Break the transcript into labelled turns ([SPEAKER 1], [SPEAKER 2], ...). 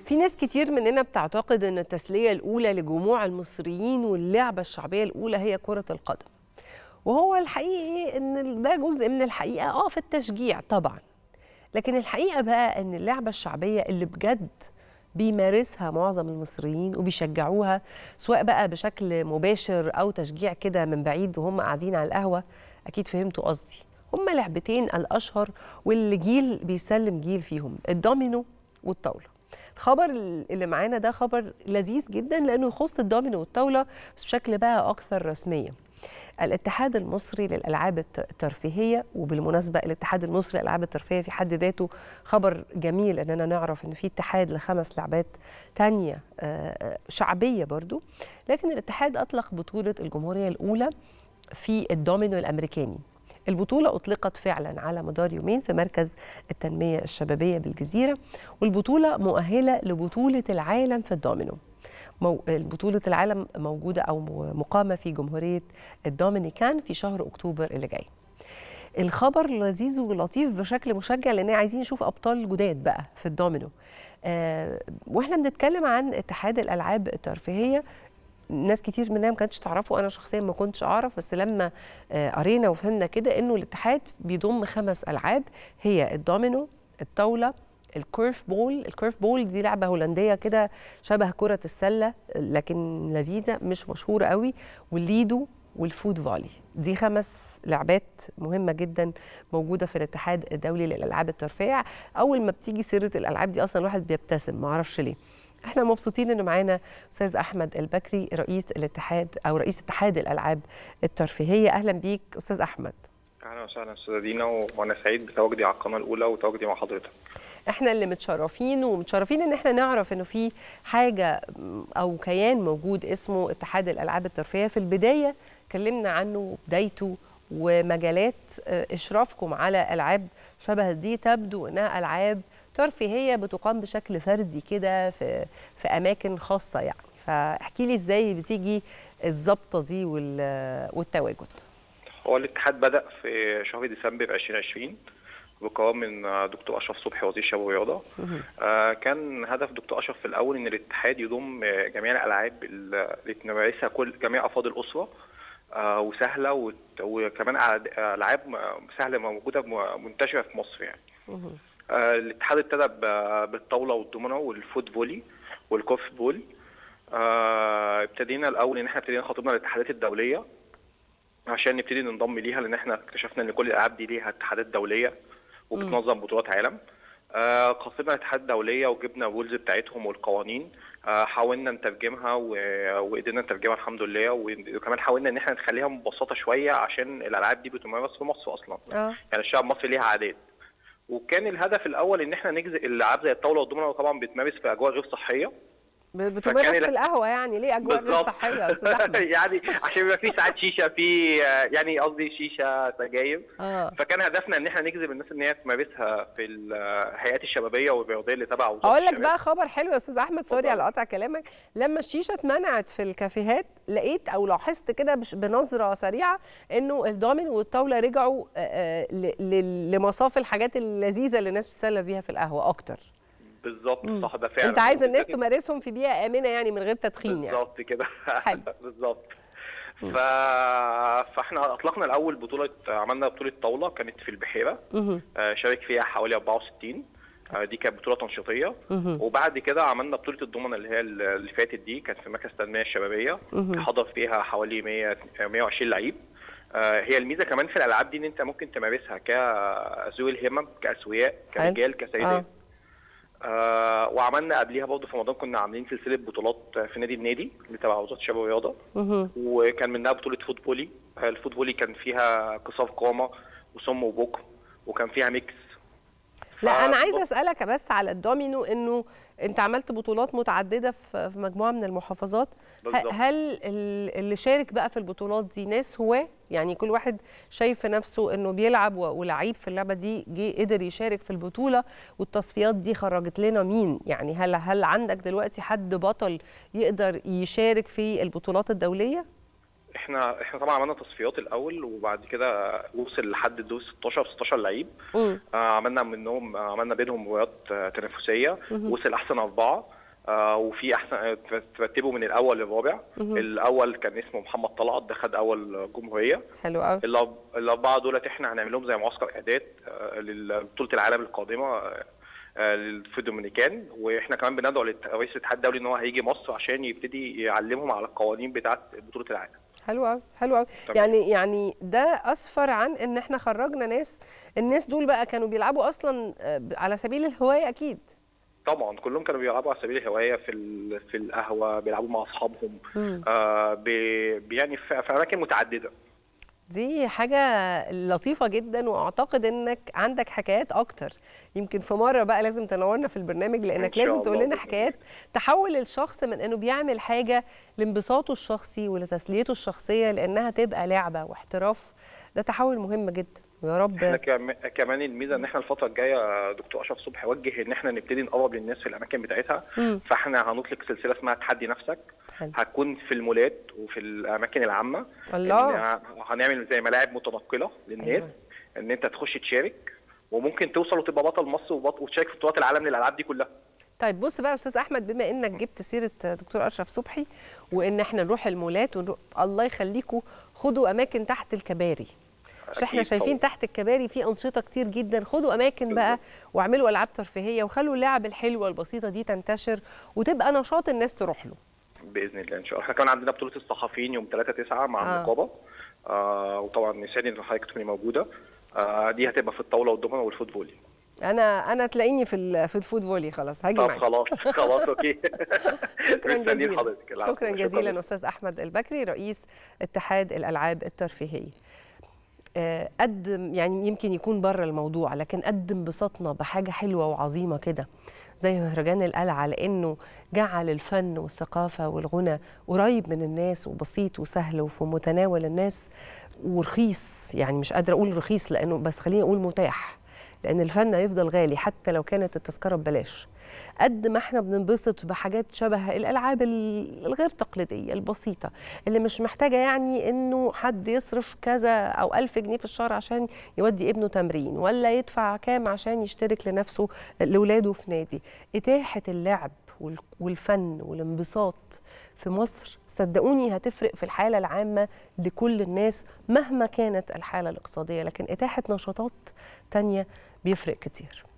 [SPEAKER 1] في ناس كتير مننا بتعتقد ان التسليه الاولى لجموع المصريين واللعبه الشعبيه الاولى هي كره القدم وهو الحقيقي ان ده جزء من الحقيقه اه في التشجيع طبعا لكن الحقيقه بقى ان اللعبه الشعبيه اللي بجد بيمارسها معظم المصريين وبيشجعوها سواء بقى بشكل مباشر او تشجيع كده من بعيد وهم قاعدين على القهوه اكيد فهمتوا قصدي هما لعبتين الاشهر واللي جيل بيسلم جيل فيهم الدومينو والطاوله الخبر اللي معانا ده خبر لذيذ جدا لانه يخص الدومينو والطاوله بس بشكل بقى اكثر رسميه الاتحاد المصري للالعاب الترفيهيه وبالمناسبه الاتحاد المصري للالعاب الترفيهيه في حد ذاته خبر جميل اننا نعرف ان في اتحاد لخمس لعبات تانية شعبيه برضو لكن الاتحاد اطلق بطوله الجمهوريه الاولى في الدومينو الامريكاني البطولة أطلقت فعلا على مدار يومين في مركز التنمية الشبابية بالجزيرة والبطولة مؤهلة لبطولة العالم في الدومينو مو... بطولة العالم موجودة أو مقامة في جمهورية الدومينيكان في شهر أكتوبر اللي جاي الخبر لذيذ ولطيف بشكل مشجع لان عايزين نشوف ابطال جداد بقى في الدومينو آه واحنا بنتكلم عن اتحاد الالعاب الترفيهيه ناس كتير منها ما كانتش تعرفه انا شخصيا ما كنتش اعرف بس لما قرينا وفهمنا كده انه الاتحاد بيضم خمس العاب هي الدومينو الطاوله الكيرف بول الكيرف بول دي لعبه هولنديه كده شبه كره السله لكن لذيذه مش مشهوره قوي والليدو والفود فولي دي خمس لعبات مهمه جدا موجوده في الاتحاد الدولي للالعاب الترفيهيه اول ما بتيجي سيره الالعاب دي اصلا الواحد بيبتسم ما اعرفش ليه احنا مبسوطين انه معانا استاذ احمد البكري رئيس الاتحاد او رئيس اتحاد الالعاب الترفيهيه اهلا بيك استاذ احمد
[SPEAKER 2] اهلا وسهلا استاذه دينا وانا سعيد بتواجدي على القناه الاولى وتواجدي مع حضرتك
[SPEAKER 1] احنا اللي متشرفين ومتشرفين ان احنا نعرف انه في حاجه او كيان موجود اسمه اتحاد الالعاب الترفيهيه في البدايه اتكلمنا عنه بدايته ومجالات اشرافكم على العاب شبه دي تبدو انها العاب ترفيهيه بتقام بشكل فردي كده في في اماكن خاصه يعني فاحكي لي ازاي بتيجي الظبطه دي والتواجد
[SPEAKER 2] هو الاتحاد بدا في شهر ديسمبر 2020 بقرار من دكتور اشرف صبحي وزير الشباب والرياضه آه كان هدف دكتور اشرف في الاول ان الاتحاد يضم جميع الالعاب اللي تمارسها كل جميع افراد الاسره آه وسهله وكمان العاب سهله موجوده منتشره في مصر يعني آه الاتحاد ابتدى بالطاوله والدومينو والفوت فولي والكوف بول آه ابتدينا الاول ان احنا ابتدينا خاطبنا الاتحادات الدوليه عشان نبتدي ننضم ليها لان احنا اكتشفنا ان كل الالعاب دي ليها اتحادات دوليه وبتنظم بطولات عالم آه خاطبنا الاتحادات الدوليه وجبنا الرولز بتاعتهم والقوانين آه حاولنا نترجمها وقدرنا نترجمها الحمد لله وكمان حاولنا ان احنا نخليها مبسطه شويه عشان الالعاب دي بتمارس في مصر اصلا
[SPEAKER 1] آه.
[SPEAKER 2] يعني الشعب المصري ليها عادات وكان الهدف الاول ان احنا نجزء الالعاب زي الطاوله والدومينو طبعا بتمارس في اجواء غير صحيه
[SPEAKER 1] بتمارس في القهوه يعني ليه اجواء غير صحيه يا استاذ احمد
[SPEAKER 2] يعني عشان يبقى في ساعات شيشه في يعني قصدي شيشه سجاير
[SPEAKER 1] آه.
[SPEAKER 2] فكان هدفنا ان احنا نجذب الناس ان هي تمارسها في الهيئات الشبابيه والرياضيه اللي تبع وزاره
[SPEAKER 1] اقول لك بقى خبر حلو يا استاذ احمد سوري على قطع كلامك لما الشيشه اتمنعت في الكافيهات لقيت او لاحظت كده بنظره سريعه انه الدومين والطاوله رجعوا لمصاف الحاجات اللذيذه اللي الناس بتسلى بيها في القهوه اكتر
[SPEAKER 2] بالظبط صح ده فعلا
[SPEAKER 1] انت عايز الناس تمارسهم في بيئه امنه يعني من غير تدخين يعني
[SPEAKER 2] بالظبط كده
[SPEAKER 1] حلو
[SPEAKER 2] بالظبط ف... فاحنا اطلقنا الاول بطوله عملنا بطوله طاوله كانت في البحيره آه شارك فيها حوالي 64 آه دي كانت بطوله تنشيطيه وبعد كده عملنا بطوله الضمنه اللي هي اللي فاتت دي كانت في مركز التنميه الشبابيه حضر فيها حوالي 100 120 لعيب آه هي الميزه كمان في الالعاب دي ان انت ممكن تمارسها كذوي الهمم كاسوياء كرجال كسيدات آه. آه وعملنا قبليها برضه في رمضان كنا عاملين سلسله بطولات في نادي النادي اللي تبع وزاره الشباب والرياضه وكان منها بطوله فوتبولي الفوتبولي كان فيها قصار قامه وصم وبكر وكان فيها ميكس
[SPEAKER 1] لا انا عايزه اسالك بس على الدومينو انه انت عملت بطولات متعدده في مجموعه من المحافظات
[SPEAKER 2] بالزبط.
[SPEAKER 1] هل اللي شارك بقى في البطولات دي ناس هواه يعني كل واحد شايف في نفسه انه بيلعب ولعيب في اللعبه دي جه قدر يشارك في البطوله والتصفيات دي خرجت لنا مين يعني هل هل عندك دلوقتي حد بطل يقدر يشارك في البطولات الدوليه
[SPEAKER 2] احنا احنا طبعا عملنا تصفيات الاول وبعد كده وصل لحد الدور 16 16 لعيب آه عملنا منهم عملنا بينهم مباريات تنافسيه وصل احسن اربعه آه وفي احسن ترتبه من الاول للرابع
[SPEAKER 1] مهم.
[SPEAKER 2] الاول كان اسمه محمد طلعت ده خد اول جمهوريه
[SPEAKER 1] حلو قوي
[SPEAKER 2] الأرب- الاربعه دولت احنا هنعمل لهم زي معسكر اعداد آه، لبطوله العالم القادمه آه، آه، في الدومينيكان واحنا كمان بندعو للت- رئيس الاتحاد الدولي ان هو هيجي مصر عشان يبتدي يعلمهم على القوانين بتاعه بطوله العالم
[SPEAKER 1] حلو قوي حلو قوي
[SPEAKER 2] تمام.
[SPEAKER 1] يعني يعني ده اسفر عن ان احنا خرجنا ناس الناس دول بقى كانوا بيلعبوا اصلا آه، على سبيل الهوايه اكيد
[SPEAKER 2] طبعا كلهم كانوا بيلعبوا على سبيل الهوايه في ال- في القهوه بيلعبوا مع اصحابهم
[SPEAKER 1] مم.
[SPEAKER 2] آه بي- بي- يعني في في اماكن متعدده
[SPEAKER 1] دي حاجة لطيفة جدا واعتقد انك عندك حكايات اكتر يمكن في مرة بقى لازم تنورنا في البرنامج لانك
[SPEAKER 2] إن شاء
[SPEAKER 1] لازم تقول
[SPEAKER 2] الله
[SPEAKER 1] لنا
[SPEAKER 2] بإذن
[SPEAKER 1] حكايات تحول الشخص من انه بيعمل حاجة لانبساطه الشخصي ولتسليته الشخصية لانها تبقى لعبة واحتراف ده تحول مهم جدا ويا
[SPEAKER 2] احنا
[SPEAKER 1] رب
[SPEAKER 2] كم- كمان الميزه ان احنا الفتره الجايه دكتور اشرف صبحي وجه ان احنا نبتدي نقرب للناس في الاماكن بتاعتها
[SPEAKER 1] مم.
[SPEAKER 2] فاحنا هنطلق سلسله اسمها تحدي نفسك
[SPEAKER 1] حلو.
[SPEAKER 2] هتكون في المولات وفي الاماكن العامه
[SPEAKER 1] الله
[SPEAKER 2] إن هنعمل زي ملاعب متنقله للناس
[SPEAKER 1] أيوة.
[SPEAKER 2] ان انت تخش تشارك وممكن توصل وتبقى بطل مصر وبط- وتشارك في بطولات العالم للالعاب دي كلها
[SPEAKER 1] طيب بص بقى يا استاذ احمد بما انك جبت سيره دكتور اشرف صبحي وان احنا نروح المولات ونروح الله يخليكم خدوا اماكن تحت الكباري مش احنا
[SPEAKER 2] أكيد
[SPEAKER 1] شايفين
[SPEAKER 2] طبعاً.
[SPEAKER 1] تحت الكباري في انشطه كتير جدا خدوا اماكن بقى واعملوا العاب ترفيهيه وخلوا اللعب الحلوه البسيطه دي تنتشر وتبقى نشاط الناس تروح له
[SPEAKER 2] باذن الله ان شاء الله احنا كمان عندنا بطوله الصحفيين يوم 3 9 مع
[SPEAKER 1] آه.
[SPEAKER 2] النقابه آه وطبعا يسعدني ان حضرتك تكوني موجوده آه دي هتبقى في الطاوله والضمنه والفوتبول
[SPEAKER 1] انا انا تلاقيني في ال- في الفود فولي خلاص هاجي
[SPEAKER 2] طب
[SPEAKER 1] معاك
[SPEAKER 2] خلاص خلاص اوكي
[SPEAKER 1] شكرا
[SPEAKER 2] مستنيين
[SPEAKER 1] جزيلا
[SPEAKER 2] حضرتك العفو.
[SPEAKER 1] شكرا جزيلا استاذ احمد البكري رئيس اتحاد الالعاب الترفيهيه آه، قدم يعني يمكن يكون بره الموضوع لكن قد انبساطنا بحاجه حلوه وعظيمه كده زي مهرجان القلعه لانه جعل الفن والثقافه والغنى قريب من الناس وبسيط وسهل وفي متناول الناس ورخيص يعني مش قادره اقول رخيص لانه بس خليني اقول متاح لان الفن هيفضل غالي حتى لو كانت التذكره ببلاش قد ما احنا بننبسط بحاجات شبه الالعاب ال- الغير تقليديه البسيطه اللي مش محتاجه يعني انه حد يصرف كذا او ألف جنيه في الشهر عشان يودي ابنه تمرين ولا يدفع كام عشان يشترك لنفسه لاولاده في نادي اتاحه اللعب وال- والفن والانبساط في مصر صدقوني هتفرق في الحاله العامه لكل الناس مهما كانت الحاله الاقتصاديه لكن اتاحه نشاطات تانية بيفرق كتير